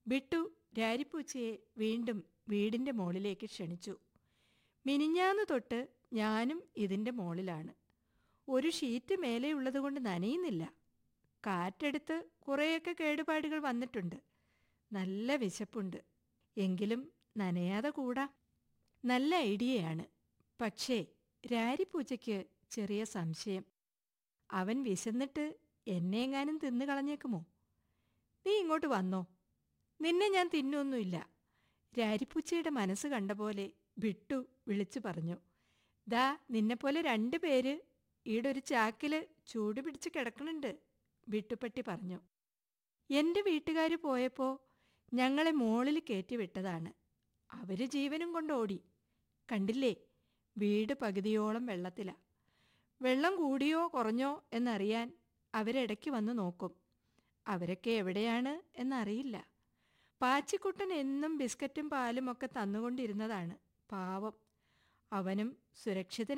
ബിട്ടു രാരിപ്പൂച്ചയെ വീണ്ടും വീടിന്റെ മോളിലേക്ക് ക്ഷണിച്ചു മിനിഞ്ഞാന്ന് തൊട്ട് ഞാനും ഇതിന്റെ മോളിലാണ് ഒരു ഷീറ്റ് മേലെയുള്ളതുകൊണ്ട് നനയുന്നില്ല കാറ്റെടുത്ത് കുറേയൊക്കെ കേടുപാടുകൾ വന്നിട്ടുണ്ട് നല്ല വിശപ്പുണ്ട് എങ്കിലും നനയാതെ കൂടാ നല്ല ഐഡിയയാണ് പക്ഷേ രാരിപ്പൂച്ചയ്ക്ക് ചെറിയ സംശയം അവൻ വിശന്നിട്ട് എന്നെങ്ങാനും തിന്നു കളഞ്ഞേക്കുമോ നീ ഇങ്ങോട്ട് വന്നോ നിന്നെ ഞാൻ തിന്നൊന്നുമില്ല രാരിപ്പൂച്ചയുടെ മനസ്സ് കണ്ട പോലെ വിട്ടു വിളിച്ചു പറഞ്ഞു ദാ നിന്നെപ്പോലെ രണ്ടു പേര് ഈടെ ഒരു ചാക്കില് ചൂട് പിടിച്ച് കിടക്കണുണ്ട് വിട്ടുപട്ടി പറഞ്ഞു എന്റെ വീട്ടുകാർ പോയപ്പോ ഞങ്ങളെ മോളിൽ കയറ്റി വിട്ടതാണ് അവര് ജീവനും കൊണ്ട് ഓടി കണ്ടില്ലേ വീട് പകുതിയോളം വെള്ളത്തിലാ വെള്ളം കൂടിയോ കുറഞ്ഞോ എന്നറിയാൻ അവരിടയ്ക്ക് വന്ന് നോക്കും അവരൊക്കെ എവിടെയാണ് എന്നറിയില്ല പാച്ചിക്കുട്ടൻ എന്നും ബിസ്ക്കറ്റും പാലും ഒക്കെ തന്നുകൊണ്ടിരുന്നതാണ് പാവം അവനും സുരക്ഷിതൻ